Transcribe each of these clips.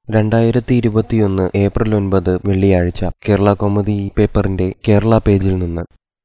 രണ്ടായിരത്തി ഇരുപത്തിയൊന്ന് ഏപ്രിൽ ഒൻപത് വെള്ളിയാഴ്ച കേരള കൗമുദി ഈ പേപ്പറിന്റെ കേരള പേജിൽ നിന്ന്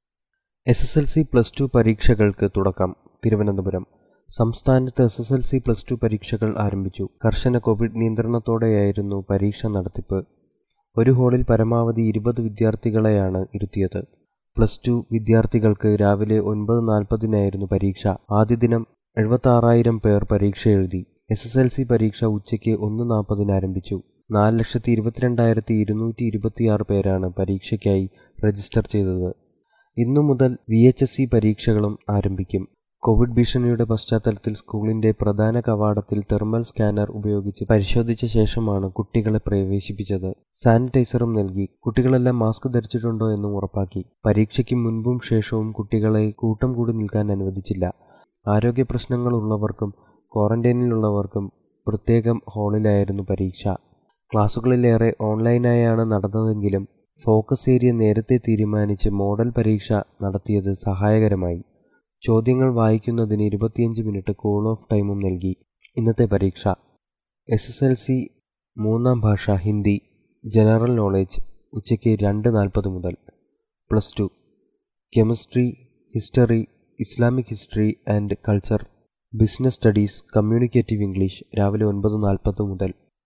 S S L C plus two പരീക്ഷകൾക്ക് തുടക്കം തിരുവനന്തപുരം സംസ്ഥാനത്ത് S S L C plus two പരീക്ഷകൾ ആരംഭിച്ചു കർശന കോവിഡ് നിയന്ത്രണത്തോടെയായിരുന്നു പരീക്ഷ നടത്തിപ്പ് ഒരു ഹാളിൽ പരമാവധി ഇരുപത് വിദ്യാർത്ഥികളെയാണ് ഇരുത്തിയത് പ്ലസ് ടു വിദ്യാർത്ഥികൾക്ക് രാവിലെ ഒൻപത് നാൽപ്പതിനായിരുന്നു പരീക്ഷ ആദ്യ ദിനം എഴുപത്താറായിരം പേർ പരീക്ഷ എഴുതി എസ് എസ് എൽ സി പരീക്ഷ ഉച്ചയ്ക്ക് ഒന്ന് നാൽപ്പതിന് ആരംഭിച്ചു നാല് ലക്ഷത്തി ഇരുപത്തിരണ്ടായിരത്തി ഇരുന്നൂറ്റി ഇരുപത്തിയാറ് പേരാണ് പരീക്ഷയ്ക്കായി രജിസ്റ്റർ ചെയ്തത് ഇന്നു മുതൽ വി എച്ച് എസ് സി പരീക്ഷകളും ആരംഭിക്കും കോവിഡ് ഭീഷണിയുടെ പശ്ചാത്തലത്തിൽ സ്കൂളിന്റെ പ്രധാന കവാടത്തിൽ തെർമൽ സ്കാനർ ഉപയോഗിച്ച് പരിശോധിച്ച ശേഷമാണ് കുട്ടികളെ പ്രവേശിപ്പിച്ചത് സാനിറ്റൈസറും നൽകി കുട്ടികളെല്ലാം മാസ്ക് ധരിച്ചിട്ടുണ്ടോ എന്നും ഉറപ്പാക്കി പരീക്ഷയ്ക്ക് മുൻപും ശേഷവും കുട്ടികളെ കൂട്ടം കൂടി നിൽക്കാൻ അനുവദിച്ചില്ല ആരോഗ്യ പ്രശ്നങ്ങളുള്ളവർക്കും ക്വാറന്റൈനിലുള്ളവർക്കും പ്രത്യേകം ഹാളിലായിരുന്നു പരീക്ഷ ക്ലാസുകളിലേറെ ഓൺലൈനായാണ് നടന്നതെങ്കിലും ഫോക്കസ് ഏരിയ നേരത്തെ തീരുമാനിച്ച് മോഡൽ പരീക്ഷ നടത്തിയത് സഹായകരമായി ചോദ്യങ്ങൾ വായിക്കുന്നതിന് ഇരുപത്തിയഞ്ച് മിനിറ്റ് കൂൾ ഓഫ് ടൈമും നൽകി ഇന്നത്തെ പരീക്ഷ എസ് എസ് എൽ സി മൂന്നാം ഭാഷ ഹിന്ദി ജനറൽ നോളേജ് ഉച്ചയ്ക്ക് രണ്ട് നാൽപ്പത് മുതൽ plus two chemistry history Islamic history and culture business studies communicative English രാവിലെ ഒൻപത് നാൽപ്പത് മുതൽ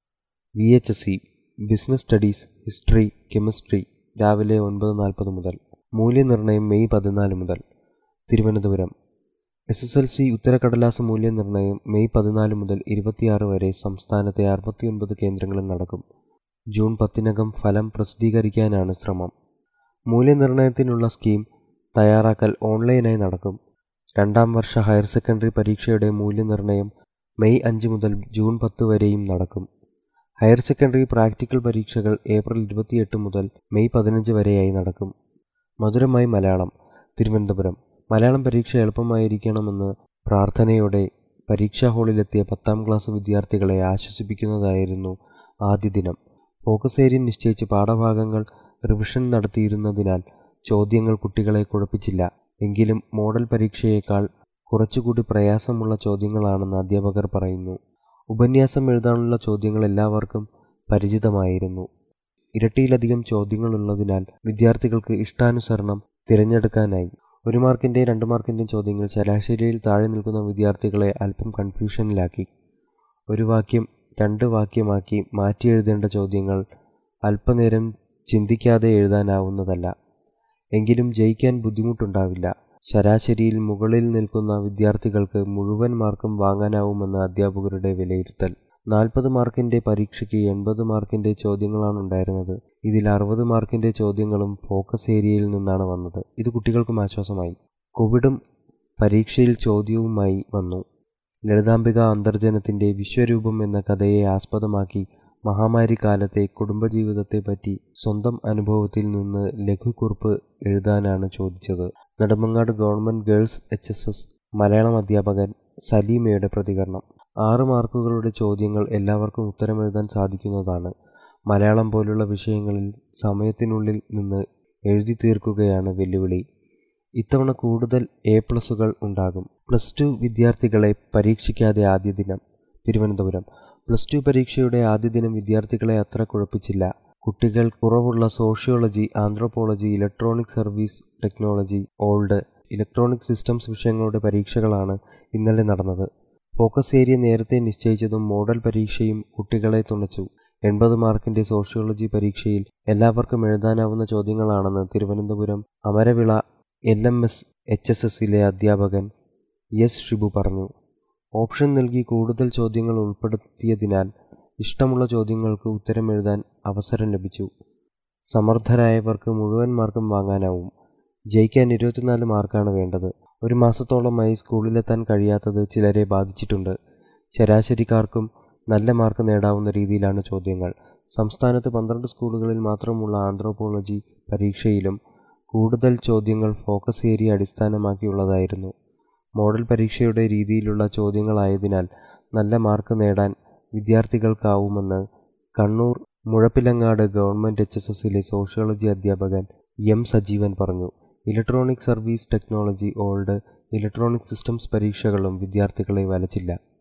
V H S C business studies history chemistry രാവിലെ ഒൻപത് നാൽപ്പത് മുതൽ മൂല്യനിർണ്ണയം മെയ് പതിനാല് മുതൽ Thiruvananthapuram S S L C ഉത്തരക്കടലാസ് മൂല്യനിർണ്ണയം മെയ് പതിനാല് മുതൽ ഇരുപത്തിയാറ് വരെ സംസ്ഥാനത്തെ അറുപത്തിയൊൻപത് കേന്ദ്രങ്ങളിൽ നടക്കും ജൂൺ പത്തിനകം ഫലം പ്രസിദ്ധീകരിക്കാനാണ് ശ്രമം മൂല്യനിർണ്ണയത്തിനുള്ള സ്കീം തയ്യാറാക്കൽ ഓൺലൈനായി നടക്കും രണ്ടാം വർഷ ഹയർ സെക്കൻഡറി പരീക്ഷയുടെ മൂല്യനിർണ്ണയം മെയ് അഞ്ച് മുതൽ ജൂൺ പത്ത് വരെയും നടക്കും ഹയർ സെക്കൻഡറി പ്രാക്ടിക്കൽ പരീക്ഷകൾ ഏപ്രിൽ ഇരുപത്തിയെട്ട് മുതൽ മെയ് പതിനഞ്ച് വരെയായി നടക്കും മധുരമായി മലയാളം തിരുവനന്തപുരം മലയാളം പരീക്ഷ എളുപ്പമായിരിക്കണമെന്ന് പ്രാർത്ഥനയോടെ പരീക്ഷാ ഹാളിലെത്തിയ പത്താം ക്ലാസ് വിദ്യാർത്ഥികളെ ആശ്വസിപ്പിക്കുന്നതായിരുന്നു ആദ്യ ദിനം ഫോക്കസ് ഏരിയ നിശ്ചയിച്ച് പാഠഭാഗങ്ങൾ റിവിഷൻ നടത്തിയിരുന്നതിനാൽ ചോദ്യങ്ങൾ കുട്ടികളെ കുഴപ്പിച്ചില്ല എങ്കിലും മോഡൽ പരീക്ഷയേക്കാൾ കുറച്ചുകൂടി പ്രയാസമുള്ള ചോദ്യങ്ങളാണെന്ന് അധ്യാപകർ പറയുന്നു ഉപന്യാസം എഴുതാനുള്ള ചോദ്യങ്ങൾ എല്ലാവർക്കും പരിചിതമായിരുന്നു ഇരട്ടിയിലധികം ചോദ്യങ്ങളുള്ളതിനാൽ വിദ്യാർത്ഥികൾക്ക് ഇഷ്ടാനുസരണം തിരഞ്ഞെടുക്കാനായി ഒരു മാർക്കിൻ്റെ രണ്ട് മാർക്കിൻ്റെ ചോദ്യങ്ങൾ ശരാശരിയിൽ താഴെ നിൽക്കുന്ന വിദ്യാർത്ഥികളെ അല്പം കൺഫ്യൂഷനിലാക്കി ഒരു വാക്യം രണ്ട് വാക്യമാക്കി മാറ്റി എഴുതേണ്ട ചോദ്യങ്ങൾ അല്പനേരം ചിന്തിക്കാതെ എഴുതാനാവുന്നതല്ല എങ്കിലും ജയിക്കാൻ ബുദ്ധിമുട്ടുണ്ടാവില്ല ശരാശരിയിൽ മുകളിൽ നിൽക്കുന്ന വിദ്യാർത്ഥികൾക്ക് മുഴുവൻ മാർക്കും വാങ്ങാനാവുമെന്ന് അധ്യാപകരുടെ വിലയിരുത്തൽ നാൽപ്പത് മാർക്കിന്റെ പരീക്ഷയ്ക്ക് എൺപത് മാർക്കിന്റെ ചോദ്യങ്ങളാണ് ഉണ്ടായിരുന്നത് ഇതിൽ അറുപത് മാർക്കിന്റെ ചോദ്യങ്ങളും ഫോക്കസ് ഏരിയയിൽ നിന്നാണ് വന്നത് ഇത് കുട്ടികൾക്കും ആശ്വാസമായി കോവിഡും പരീക്ഷയിൽ ചോദ്യവുമായി വന്നു ലളിതാംബിക അന്തർജനത്തിന്റെ വിശ്വരൂപം എന്ന കഥയെ ആസ്പദമാക്കി മഹാമാരി കാലത്തെ കുടുംബജീവിതത്തെപ്പറ്റി സ്വന്തം അനുഭവത്തിൽ നിന്ന് ലഘുക്കുറിപ്പ് എഴുതാനാണ് ചോദിച്ചത് Nedumangad government girls H S S Malayalam അധ്യാപകൻ സലീമയുടെ പ്രതികരണം ആറ് മാർക്കുകളുടെ ചോദ്യങ്ങൾ എല്ലാവർക്കും ഉത്തരമെഴുതാൻ സാധിക്കുന്നതാണ് മലയാളം പോലുള്ള വിഷയങ്ങളിൽ സമയത്തിനുള്ളിൽ നിന്ന് എഴുതി തീർക്കുകയാണ് വെല്ലുവിളി ഇത്തവണ കൂടുതൽ എ പ്ലസുകൾ ഉണ്ടാകും പ്ലസ് ടു വിദ്യാർത്ഥികളെ പരീക്ഷിക്കാതെ ആദ്യ ദിനം തിരുവനന്തപുരം പ്ലസ് ടു പരീക്ഷയുടെ ആദ്യ ദിനം വിദ്യാർത്ഥികളെ അത്ര കുഴപ്പിച്ചില്ല കുട്ടികൾ കുറവുള്ള sociology anthropology electronic service technology old electronic systems വിഷയങ്ങളുടെ പരീക്ഷകളാണ് ഇന്നലെ നടന്നത് ഫോക്കസ് ഏരിയ നേരത്തെ നിശ്ചയിച്ചതും മോഡൽ പരീക്ഷയും കുട്ടികളെ തുണച്ചു എൺപത് മാർക്കിന്റെ സോഷ്യോളജി പരീക്ഷയിൽ എല്ലാവർക്കും എഴുതാനാവുന്ന ചോദ്യങ്ങളാണെന്ന് Thiruvananthapuram Amaravila L M S H S എസിലെ അധ്യാപകൻ എസ് ഷിബു പറഞ്ഞു ഓപ്ഷൻ നൽകി കൂടുതൽ ചോദ്യങ്ങൾ ഉൾപ്പെടുത്തിയതിനാൽ ഇഷ്ടമുള്ള ചോദ്യങ്ങൾക്ക് ഉത്തരം എഴുതാൻ അവസരം ലഭിച്ചു സമർത്ഥരായവർക്ക് മുഴുവൻ മാർക്കും വാങ്ങാനാവും ജയിക്കാൻ ഇരുപത്തിനാല് മാർക്കാണ് വേണ്ടത് ഒരു മാസത്തോളമായി സ്കൂളിലെത്താൻ കഴിയാത്തത് ചിലരെ ബാധിച്ചിട്ടുണ്ട് ശരാശരിക്കാർക്കും നല്ല മാർക്ക് നേടാവുന്ന രീതിയിലാണ് ചോദ്യങ്ങൾ സംസ്ഥാനത്ത് പന്ത്രണ്ട് സ്കൂളുകളിൽ മാത്രമുള്ള ആന്ത്രോപോളജി പരീക്ഷയിലും കൂടുതൽ ചോദ്യങ്ങൾ ഫോക്കസ് ഏരിയ അടിസ്ഥാനമാക്കിയുള്ളതായിരുന്നു മോഡൽ പരീക്ഷയുടെ രീതിയിലുള്ള ചോദ്യങ്ങളായതിനാൽ നല്ല മാർക്ക് നേടാൻ വിദ്യാർത്ഥികൾക്കാവുമെന്ന് Kannur Muzhappilangad government H S എസിലെ സോഷ്യോളജി അധ്യാപകൻ എം സജീവൻ പറഞ്ഞു electronic service technology old electronic systems പരീക്ഷകളും വിദ്യാർത്ഥികളെ വലച്ചില്ല